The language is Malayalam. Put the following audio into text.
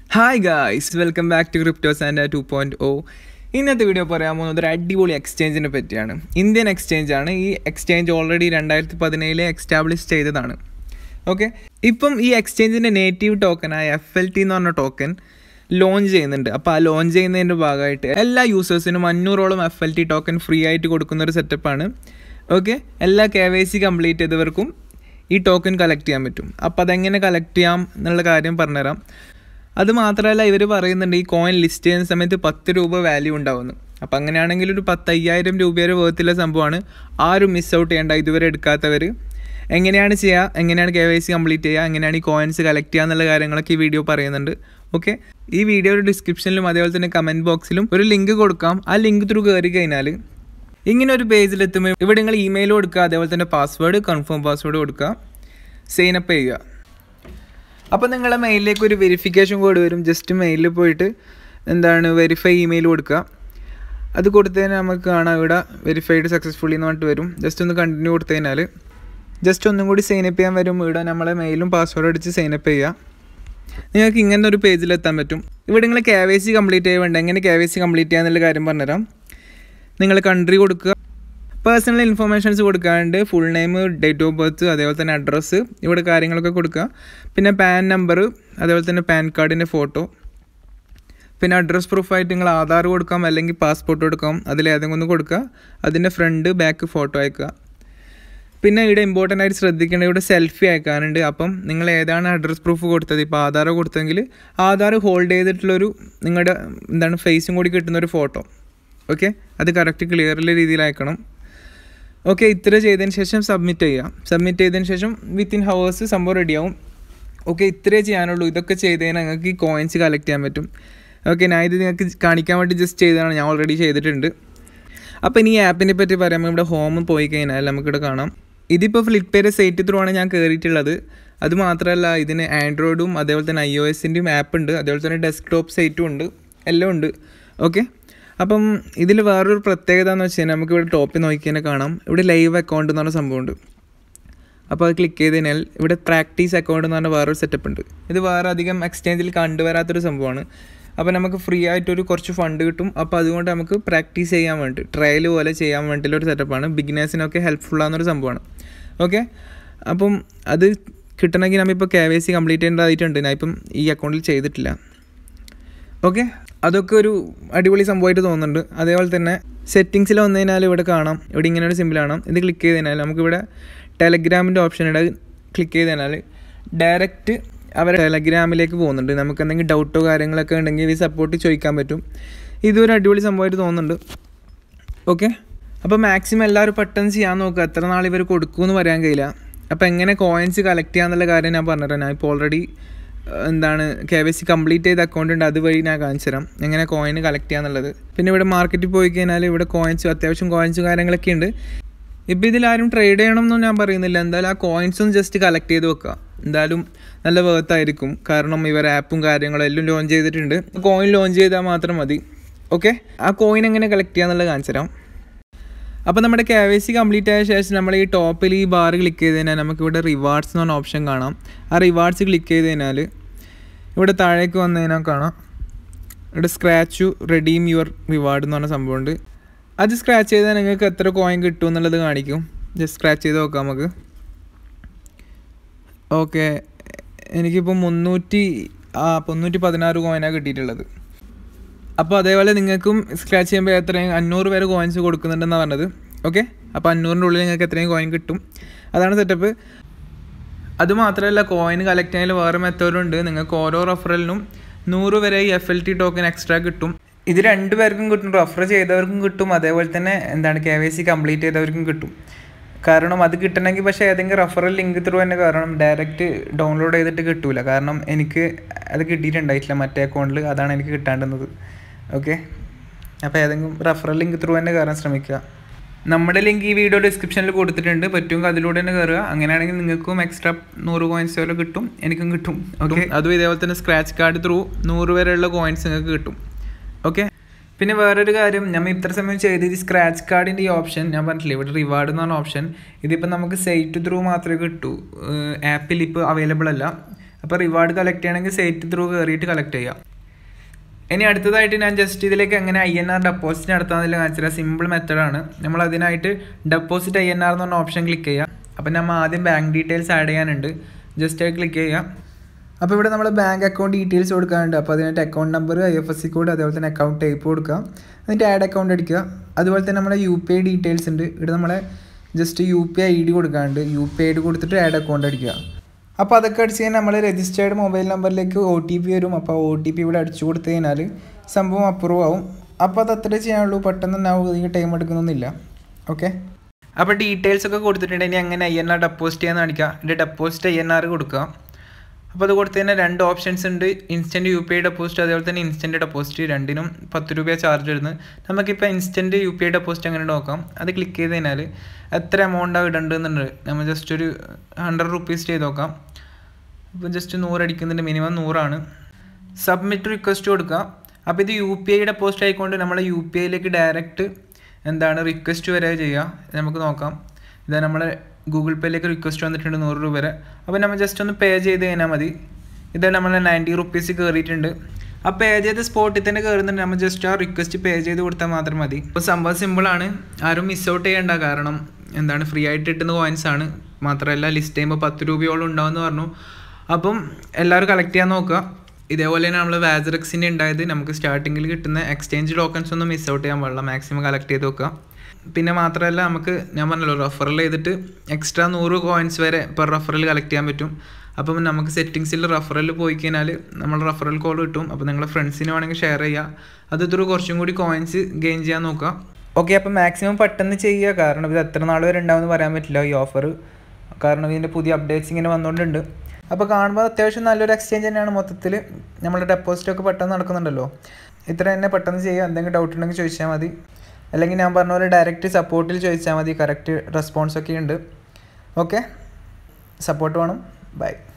hi guys welcome back to cryptos and two point O ഇന്നത്തെ വീഡിയോ പറയാൻ പോകുന്നത് ഒരു അടിപൊളി എക്സ്ചേഞ്ചിനെ പറ്റിയാണ് ഇന്ത്യൻ എക്സ്ചേഞ്ച് ആണ് ഈ എക്സ്ചേഞ്ച് ഓൾറെഡി രണ്ടായിരത്തി പതിനേഴിലെ എക്സ്റ്റാബ്ലിഷ് ചെയ്തതാണ് ഓക്കെ ഇപ്പം ഈ എക്സ്ചേഞ്ചിൻ്റെ നേറ്റീവ് ടോക്കനായ എഫ് എൽ ടി എന്ന് പറഞ്ഞ ടോക്കൻ ലോഞ്ച് ചെയ്യുന്നുണ്ട് അപ്പോൾ ആ ലോഞ്ച് ചെയ്യുന്നതിൻ്റെ ഭാഗമായിട്ട് എല്ലാ യൂസേഴ്സിനും അഞ്ഞൂറോളം F L T token free ആയിട്ട് കൊടുക്കുന്ന ഒരു സെറ്റപ്പാണ് ഓക്കെ എല്ലാ കെ വൈ സി കംപ്ലീറ്റ് ചെയ്തവർക്കും ഈ ടോക്കൻ കളക്ട് ചെയ്യാൻ പറ്റും അപ്പോൾ അതെങ്ങനെ കളക്ട് ചെയ്യാം എന്നുള്ള കാര്യം പറഞ്ഞുതരാം അത് മാത്രമല്ല ഇവർ പറയുന്നുണ്ട് ഈ കോയിൻ ലിസ്റ്റ് ചെയ്യുന്ന സമയത്ത് പത്ത് രൂപ വാല്യൂ ഉണ്ടാവുന്നു അപ്പം അങ്ങനെയാണെങ്കിൽ ഒരു പത്തയ്യായിരം രൂപ വരെ വേർത്തില്ല സംഭവമാണ് ആരും മിസ് ഔട്ട് ചെയ്യേണ്ട ഇതുവരെ എടുക്കാത്തവർ എങ്ങനെയാണ് ചെയ്യുക എങ്ങനെയാണ് കെ വൈ സി കംപ്ലീറ്റ് ചെയ്യുക എങ്ങനെയാണ് ഈ കോയിൻസ് കളക്ട് ചെയ്യുക എന്നുള്ള കാര്യങ്ങളൊക്കെ ഈ വീഡിയോ പറയുന്നുണ്ട് ഓക്കെ ഈ വീഡിയോയുടെ ഡിസ്ക്രിപ്ഷനിലും അതേപോലെ തന്നെ കമൻറ്റ് ബോക്സിലും ഒരു ലിങ്ക് കൊടുക്കാം ആ ലിങ്ക് ത്രൂ കയറി കഴിഞ്ഞാൽ ഇങ്ങനെ ഒരു പേജിലെത്തുമ്പോൾ ഇവിടെ നിങ്ങൾ ഇമെയിൽ കൊടുക്കുക അതേപോലെ തന്നെ പാസ്വേഡ് കൺഫേം പാസ്വേഡ് കൊടുക്കുക സൈനപ്പ് ചെയ്യുക അപ്പോൾ നിങ്ങളെ മെയിലിലേക്ക് ഒരു വെരിഫിക്കേഷൻ കോഡ് വരും ജസ്റ്റ് മെയിലിൽ പോയിട്ട് എന്താണ് വെരിഫൈ ഇമെയിൽ കൊടുക്കുക അത് കൊടുത്തതിന് നമുക്ക് കാണാം ഇവിടെ വെരിഫൈഡ് സക്സസ്ഫുള്ളി എന്ന് പറഞ്ഞിട്ട് വരും ജസ്റ്റ് ഒന്ന് കണ്ടിന്യൂ കൊടുത്തു കഴിഞ്ഞാൽ ജസ്റ്റ് ഒന്നും കൂടി സൈനപ്പ് ചെയ്യാൻ വരും ഇവിടെ നമ്മളെ മെയിലും പാസ്വേഡ് അടിച്ച് സൈനപ്പ് ചെയ്യുക നിങ്ങൾക്ക് ഇങ്ങനെ ഒരു പേജിലെത്താൻ പറ്റും ഇവിടെ നിങ്ങൾ കെ വൈ സി കംപ്ലീറ്റ് ചെയ്യുന്നുണ്ട് എങ്ങനെ കെ വൈ സി കംപ്ലീറ്റ് ചെയ്യാന്നുള്ള കാര്യം പറഞ്ഞുതരാം നിങ്ങൾ കൺട്രി കൊടുക്കുക പേഴ്സണൽ ഇൻഫർമേഷൻസ് കൊടുക്കാണ്ട് full name date of birth അതേപോലെ തന്നെ അഡ്രസ്സ് ഇവിടെ കാര്യങ്ങളൊക്കെ കൊടുക്കുക പിന്നെ പാൻ നമ്പർ അതേപോലെ തന്നെ പാൻ കാർഡിൻ്റെ ഫോട്ടോ പിന്നെ അഡ്രസ് പ്രൂഫായിട്ട് നിങ്ങൾ ആധാർ കൊടുക്കാം അല്ലെങ്കിൽ പാസ്പോർട്ട് കൊടുക്കാം അതിലേതെങ്കിലും ഒന്ന് കൊടുക്കുക അതിൻ്റെ ഫ്രണ്ട് ബാക്ക് ഫോട്ടോ അയക്കുക പിന്നെ ഇവിടെ ഇമ്പോർട്ടൻ്റ് ആയിട്ട് ശ്രദ്ധിക്കേണ്ടത് ഇവിടെ സെൽഫി അയക്കാനുണ്ട് അപ്പം നിങ്ങൾ ഏതാണ് അഡ്രസ് പ്രൂഫ് കൊടുത്തത് ഇപ്പോൾ ആധാർ കൊടുത്തെങ്കിൽ ആധാർ ഹോൾഡ് ചെയ്തിട്ടുള്ളൊരു നിങ്ങളുടെ എന്താണ് ഫേസും കൂടി കിട്ടുന്ന ഒരു ഫോട്ടോ ഓക്കെ അത് കറക്റ്റ് ക്ലിയറുള്ള രീതിയിൽ അയക്കണം ഓക്കെ ഇത്ര ചെയ്തതിന് ശേഷം സബ്മിറ്റ് ചെയ്യുക സബ്മിറ്റ് ചെയ്തതിന് ശേഷം വിത്തിൻ ഹവേഴ്സ് സംഭവം റെഡിയാവും ഓക്കെ ഇത്രേ ചെയ്യാനുള്ളൂ ഇതൊക്കെ ചെയ്ത് കഴിഞ്ഞാൽ നിങ്ങൾക്ക് ഈ കോയിൻസ് കളക്ട് ചെയ്യാൻ പറ്റും ഓക്കെ ഞാൻ ഇത് നിങ്ങൾക്ക് കാണിക്കാൻ വേണ്ടി ജസ്റ്റ് ചെയ്തതാണ് ഞാൻ ഓൾറെഡി ചെയ്തിട്ടുണ്ട് അപ്പോൾ ഇനി ഈ ആപ്പിനെ പറ്റി പറയുമ്പോൾ ഇവിടെ ഹോം പോയി കഴിഞ്ഞാൽ നമുക്കിവിടെ കാണാം ഇതിപ്പോൾ ഫ്ലിപ്പ്കാർട്ട് സൈറ്റ് ത്രൂ ആണ് ഞാൻ കയറിയിട്ടുള്ളത് അത് മാത്രമല്ല ഇതിന് ആൻഡ്രോയിഡും അതേപോലെ തന്നെ ഐ ഒ എസിൻ്റെയും ആപ്പ് ഉണ്ട് അതേപോലെ തന്നെ ഡെസ്ക്ടോപ്പ് സൈറ്റും ഉണ്ട് എല്ലാം ഉണ്ട് ഓക്കെ അപ്പം ഇതിൽ വേറൊരു പ്രത്യേകത എന്ന് വെച്ച് കഴിഞ്ഞാൽ നമുക്ക് ഇവിടെ ടോപ്പിൽ നോക്കിയാൽ കാണാം ഇവിടെ ലൈവ് അക്കൗണ്ട് എന്ന് പറഞ്ഞ സംഭവമുണ്ട് അപ്പോൾ അത് ക്ലിക്ക് ചെയ്ത് കഴിഞ്ഞാൽ ഇവിടെ പ്രാക്ടീസ് അക്കൗണ്ട് എന്ന് പറഞ്ഞ വേറൊരു സെറ്റപ്പ് ഉണ്ട് ഇത് വേറെ അധികം എക്സ്ചേഞ്ചിൽ കണ്ടുവരാത്തൊരു സംഭവമാണ് അപ്പോൾ നമുക്ക് ഫ്രീ ആയിട്ടൊരു കുറച്ച് ഫണ്ട് കിട്ടും അപ്പോൾ അതുകൊണ്ട് നമുക്ക് പ്രാക്ടീസ് ചെയ്യാൻ വേണ്ടി ട്രയൽ പോലെ ചെയ്യാൻ വേണ്ടിയിട്ടുള്ള ഒരു സെറ്റപ്പാണ് ബിഗിനേഴ്സിനൊക്കെ ഹെൽപ്ഫുൾ ആകുന്നൊരു സംഭവമാണ് ഓക്കെ അപ്പം അത് കിട്ടണമെങ്കിൽ നമ്മളിപ്പോൾ കെ വൈ സി കംപ്ലീറ്റ് ചെയ്യേണ്ടതായിട്ടുണ്ട് ഞാൻ ഇപ്പം ഈ അക്കൗണ്ടിൽ ചെയ്തിട്ടില്ല ഓക്കെ അതൊക്കെ ഒരു അടിപൊളി സംഭവമായിട്ട് തോന്നുന്നുണ്ട് അതേപോലെ തന്നെ സെറ്റിങ്സിൽ വന്നു കഴിഞ്ഞാൽ ഇവിടെ കാണാം ഇവിടെ ഇങ്ങനെ ഒരു സിമ്പിൾ കാണാം ഇത് ക്ലിക്ക് ചെയ്ത് കഴിഞ്ഞാൽ നമുക്കിവിടെ ടെലഗ്രാമിൻ്റെ ഓപ്ഷൻ ഉണ്ട് ക്ലിക്ക് ചെയ്ത് കഴിഞ്ഞാൽ ഡയറക്റ്റ് അവർ ടെലഗ്രാമിലേക്ക് പോകുന്നുണ്ട് നമുക്ക് എന്തെങ്കിലും ഡൗട്ടോ കാര്യങ്ങളൊക്കെ ഉണ്ടെങ്കിൽ ഈ സപ്പോർട്ട് ചോദിക്കാൻ പറ്റും ഇതൊരു അടിപൊളി സംഭവമായിട്ട് തോന്നുന്നുണ്ട് ഓക്കെ അപ്പോൾ മാക്സിമം എല്ലാവരും പെട്ടെന്ന് ചെയ്യാൻ നോക്കുക എത്ര നാൾ ഇവർ കൊടുക്കുമെന്ന് പറയാൻ കഴിയില്ല അപ്പോൾ എങ്ങനെ കോയിൻസ് കളക്ട് ചെയ്യാന്നുള്ള കാര്യം ഞാൻ പറഞ്ഞുതരാം ഞാൻ ഇപ്പോൾ ഓൾറെഡി എന്താണ് കെ വൈ സി കംപ്ലീറ്റ് ചെയ്ത അക്കൗണ്ട് ഉണ്ട് അതുവഴി ഞാൻ കാണിച്ചു തരാം എങ്ങനെ കോയിൻ കളക്ട് ചെയ്യാന്നുള്ളത് പിന്നെ ഇവിടെ മാർക്കറ്റിൽ പോയി കഴിഞ്ഞാൽ ഇവിടെ കോയിൻസ് അത്യാവശ്യം കോയിൻസും കാര്യങ്ങളൊക്കെ ഉണ്ട് ഇപ്പോൾ ഇതിലാരും ട്രേഡ് ചെയ്യണമെന്നൊന്നും ഞാൻ പറയുന്നില്ല എന്തായാലും ആ കോയിൻസും ജസ്റ്റ് കളക്ട് ചെയ്ത് വെക്കുക എന്തായാലും നല്ല വേർത്തായിരിക്കും കാരണം ഇവർ ആപ്പും കാര്യങ്ങളും എല്ലാം ലോഞ്ച് ചെയ്തിട്ടുണ്ട് കോയിൻ ലോഞ്ച് ചെയ്താൽ മാത്രം മതി ഓക്കെ ആ കോയിൻ എങ്ങനെ കളക്ട് ചെയ്യാന്നുള്ളത് കാണിച്ചു തരാം അപ്പോൾ നമ്മുടെ കെ വൈ സി കംപ്ലീറ്റ് ആയ ശേഷം നമ്മൾ ഈ ടോപ്പിൽ ഈ ബാർ ക്ലിക്ക് ചെയ്ത് കഴിഞ്ഞാൽ നമുക്ക് ഇവിടെ റിവാർഡ്സ് എന്ന് പറഞ്ഞ ഓപ്ഷൻ കാണാം ആ റിവാർഡ്സ് ക്ലിക്ക് ചെയ്ത് കഴിഞ്ഞാൽ ഇവിടെ താഴേക്ക് വന്നു കഴിഞ്ഞാൽ കാണാം ഇവിടെ സ്ക്രാച്ച് റെഡീം യുവർ റിവാർഡ് എന്ന് പറഞ്ഞ സംഭവമുണ്ട് അത് സ്ക്രാച്ച് ചെയ്താൽ നിങ്ങൾക്ക് എത്ര കോയിൻ കിട്ടും എന്നുള്ളത് കാണിക്കും ജസ്റ്റ് സ്ക്രാച്ച് ചെയ്ത് നോക്കാം നമുക്ക് ഓക്കെ എനിക്കിപ്പോൾ മുന്നൂറ്റി ആ മുന്നൂറ്റി പതിനാറ് കോയിനാണ് കിട്ടിയിട്ടുള്ളത് അപ്പോൾ അതേപോലെ നിങ്ങൾക്കും സ്ക്രാച്ച് ചെയ്യുമ്പോൾ എത്രയും അഞ്ഞൂറ് പേര് കോയിൻസ് കൊടുക്കുന്നുണ്ടെന്നാണ് പറഞ്ഞത് ഓക്കെ അപ്പോൾ അഞ്ഞൂറിൻ്റെ ഉള്ളിൽ നിങ്ങൾക്ക് എത്രയും കോയിൻ കിട്ടും അതാണ് സെറ്റപ്പ് അതുമാത്രമല്ല കോയിൻ കളക്ട് ചെയ്യാൻ വേറെ മെത്തേഡുണ്ട് നിങ്ങൾക്ക് ഓരോ റെഫറലിനും നൂറ് വരെ ഈ F L T token extra കിട്ടും ഇത് രണ്ട് പേർക്കും കിട്ടും റെഫർ ചെയ്തവർക്കും കിട്ടും അതേപോലെ തന്നെ എന്താണ് കെ വൈ സി കംപ്ലീറ്റ് ചെയ്തവർക്കും കിട്ടും കാരണം അത് കിട്ടണമെങ്കിൽ പക്ഷേ ഏതെങ്കിലും റെഫറൽ ലിങ്ക് ത്രൂ തന്നെ കാരണം ഡയറക്റ്റ് ഡൗൺലോഡ് ചെയ്തിട്ട് കിട്ടൂല കാരണം എനിക്ക് അത് കിട്ടിയിട്ടുണ്ടായിട്ടില്ല മറ്റേ അക്കൗണ്ടിൽ അതാണ് എനിക്ക് കിട്ടാണ്ടുന്നത് ഓക്കെ അപ്പോൾ ഏതെങ്കിലും റെഫറൽ ലിങ്ക് ത്രൂ തന്നെ കയറാൻ ശ്രമിക്കുക നമ്മുടെ ലിങ്ക് ഈ വീഡിയോ ഡിസ്ക്രിപ്ഷനിൽ കൊടുത്തിട്ടുണ്ട് പറ്റുമെങ്കിൽ അതിലൂടെ തന്നെ കയറുക അങ്ങനെയാണെങ്കിൽ നിങ്ങൾക്കും എക്സ്ട്രാ നൂറ് കോയിൻസ് വരെ കിട്ടും എനിക്കും കിട്ടും ഓക്കെ അതും ഇതേപോലെ തന്നെ സ്ക്രാച്ച് കാർഡ് ത്രൂ നൂറ് വരെയുള്ള കോയിൻസ് നിങ്ങൾക്ക് കിട്ടും ഓക്കെ പിന്നെ വേറൊരു കാര്യം നമ്മൾ ഇത്ര സമയം ചെയ്ത് ഈ സ്ക്രാച്ച് കാർഡിൻ്റെ ഈ ഓപ്ഷൻ ഞാൻ പറഞ്ഞിട്ടില്ല ഇവിടെ റിവാർഡ് എന്ന് പറഞ്ഞ ഓപ്ഷൻ ഇതിപ്പോൾ നമുക്ക് സൈറ്റ് ത്രൂ മാത്രമേ കിട്ടൂ ആപ്പിൽ ഇപ്പോൾ അവൈലബിൾ അല്ല അപ്പോൾ റിവാർഡ് കളക്ട് ചെയ്യണമെങ്കിൽ സൈറ്റ് ത്രൂ കയറിയിട്ട് കളക്ട് ചെയ്യാം ഇനി അടുത്തതായിട്ട് ഞാൻ ജസ്റ്റ് ഇതിലേക്ക് എങ്ങനെ ഐ എൻ ആർ ഡെപ്പോസിറ്റ് നടത്താമെന്നില്ല കാണിച്ചാൽ സിമ്പിൾ മെത്തഡാണ് നമ്മൾ അതിനായിട്ട് ഡെപ്പോസിറ്റ് ഐ എൻ ആർ എന്ന് പറഞ്ഞ ഓപ്ഷൻ ക്ലിക്ക് ചെയ്യുക അപ്പം നമ്മൾ ആദ്യം ബാങ്ക് ഡീറ്റെയിൽസ് ആഡ് ചെയ്യാനുണ്ട് ജസ്റ്റ് ക്ലിക്ക് ചെയ്യുക അപ്പോൾ ഇവിടെ നമ്മൾ ബാങ്ക് അക്കൗണ്ട് ഡീറ്റെയിൽസ് കൊടുക്കാനുണ്ട് അപ്പോൾ അതിനായിട്ട് account number I F S C code അതേപോലെ തന്നെ അക്കൗണ്ട് ടൈപ്പ് കൊടുക്കുക എന്നിട്ട് ആഡ് അക്കൗണ്ട് അടിക്കുക അതുപോലെ തന്നെ നമ്മുടെ യു പി ഐ ഡീറ്റെയിൽസ് ഉണ്ട് ഇവിടെ നമ്മളെ just U P I D കൊടുക്കാനുണ്ട് യു പി ഐ ഡി കൊടുത്തിട്ട് ആഡ് അക്കൗണ്ട് അടിക്കുക അപ്പോൾ അതൊക്കെ അടിച്ച് കഴിഞ്ഞാൽ നമ്മൾ രജിസ്റ്റേർഡ് മൊബൈൽ നമ്പറിലേക്ക് ഒ ടി പി വരും അപ്പോൾ ഒ ടി പി ഇവിടെ അടിച്ചു കൊടുത്തു കഴിഞ്ഞാൽ സംഭവം അപ്രൂവ് ആവും അപ്പോൾ അത് അത്രേ ചെയ്യാനുള്ളൂ പെട്ടെന്ന് ഉണ്ടാവും അധികം ടൈം എടുക്കുന്നൊന്നുമില്ല ഓക്കെ അപ്പോൾ ഡീറ്റെയിൽസ് ഒക്കെ കൊടുത്തിട്ടുണ്ട് ഇനി അങ്ങനെ ഐ എൻ ആർ ഡെപ്പോസിറ്റ് ചെയ്യാൻ കാണിക്കുക എൻ്റെ ഡെപ്പോസിറ്റ് ഐ എൻ ആർ കൊടുക്കുക അപ്പോൾ അത് കൊടുത്ത് തന്നെ രണ്ട് ഓപ്ഷൻസ് ഉണ്ട് instant U P I deposit അതേപോലെ തന്നെ ഇൻസ്റ്റൻറ്റ് ഡെപ്പോസിറ്റ് രണ്ടിനും പത്ത് രൂപ ചാർജ് വരുന്നത് നമുക്കിപ്പോൾ instant U P I deposit അങ്ങനെ നോക്കാം അത് ക്ലിക്ക് ചെയ്ത് കഴിഞ്ഞാൽ എത്ര എമൗണ്ടാണ് ഇടേണ്ടതെന്നുണ്ട് നമ്മൾ ജസ്റ്റ് ഒരു ഹൺഡ്രഡ് റുപ്പീസ് ചെയ്ത് നോക്കാം ഇപ്പോൾ ജസ്റ്റ് നൂറ് അടിക്കുന്നുണ്ട് മിനിമം നൂറാണ് സബ്മിറ്റ് റിക്വസ്റ്റ് കൊടുക്കുക അപ്പോൾ ഇത് യു പി ഐ ഡെപ്പോസിറ്റ് ആയിക്കൊണ്ട് നമ്മൾ യു പി ഐയിലേക്ക് ഡയറക്റ്റ് എന്താണ് റിക്വസ്റ്റ് വരെ ചെയ്യുക നമുക്ക് നോക്കാം ഇതാ നമ്മളെ ഗൂഗിൾ പേയിലേക്ക് റിക്വസ്റ്റ് വന്നിട്ടുണ്ട് നൂറ് രൂപ വരെ അപ്പോൾ നമ്മൾ ജസ്റ്റ് ഒന്ന് പേ ചെയ്ത് കഴിഞ്ഞാൽ മതി ഇത് നമ്മൾ നയൻറ്റി റുപ്പീസ് കയറിയിട്ടുണ്ട് ആ പേ ചെയ്ത സ്പോട്ടിൽ തന്നെ കയറുന്നുണ്ട് നമ്മൾ ജസ്റ്റ് ആ റിക്വസ്റ്റ് പേ ചെയ്ത് കൊടുത്താൽ മാത്രം മതി ഇപ്പോൾ സംഭവം സിമ്പിളാണ് ആരും മിസ് ഔട്ട് ചെയ്യേണ്ട കാരണം എന്താണ് ഫ്രീ ആയിട്ട് കിട്ടുന്ന കോയിൻസ് ആണ് മാത്രമല്ല ലിസ്റ്റ് ചെയ്യുമ്പോൾ പത്ത് രൂപയോളം ഉണ്ടാവുമെന്ന് പറഞ്ഞു അപ്പം എല്ലാവരും കളക്ട് ചെയ്യാൻ നോക്കുക ഇതേപോലെ തന്നെ നമ്മൾ വാസറക്സിൻ്റെ ഉണ്ടായത് നമുക്ക് സ്റ്റാർട്ടിങ്ങിൽ കിട്ടുന്ന എക്സ്ചേഞ്ച് ടോക്കൺസ് ഒന്നും മിസ് ഔട്ട് ചെയ്യാൻ പാടില്ല മാക്സിമം കളക്ട് ചെയ്ത് വെക്കുക പിന്നെ മാത്രമല്ല നമുക്ക് ഞാൻ പറഞ്ഞല്ലോ റെഫറൽ ചെയ്തിട്ട് എക്സ്ട്രാ നൂറ് കോയിൻസ് വരെ പെർ റെഫറൽ കളക്ട് ചെയ്യാൻ പറ്റും അപ്പം നമുക്ക് സെറ്റിങ്സിൽ റെഫറൽ പോയി കഴിഞ്ഞാൽ നമ്മൾ റെഫറൽ കോൾ കിട്ടും അപ്പോൾ നിങ്ങളുടെ ഫ്രണ്ട്സിന് വേണമെങ്കിൽ ഷെയർ ചെയ്യുക അത് ത്രൂ കുറച്ചും കൂടി കോയിൻസ് ഗെയിൻ ചെയ്യാൻ നോക്കുക ഓക്കെ അപ്പോൾ മാക്സിമം പെട്ടെന്ന് ചെയ്യുക കാരണം ഇത് എത്ര നാൾ വരെ ഉണ്ടാവുമെന്ന് പറയാൻ പറ്റില്ല ഈ ഓഫർ കാരണം ഇതിൻ്റെ പുതിയ അപ്ഡേറ്റ്സ് ഇങ്ങനെ വന്നുകൊണ്ടുണ്ട് അപ്പോൾ കാണുമ്പോൾ അത്യാവശ്യം നല്ലൊരു എക്സ്ചേഞ്ച് തന്നെയാണ് മൊത്തത്തിൽ നമ്മുടെ ഡെപ്പോസിറ്റ് ഒക്കെ പെട്ടെന്ന് നടക്കുന്നുണ്ടല്ലോ ഇത്ര തന്നെ പെട്ടെന്ന് ചെയ്യുക എന്തെങ്കിലും ഡൗട്ട് ഉണ്ടെങ്കിൽ ചോദിച്ചാൽ മതി അല്ലെങ്കിൽ ഞാൻ പറഞ്ഞ പോലെ ഡയറക്റ്റ് സപ്പോർട്ടിൽ ചോദിച്ചാൽ മതി കറക്റ്റ് റെസ്പോൺസ് ഒക്കെ ഉണ്ട് ഓക്കെ സപ്പോർട്ട് വേണം ബൈ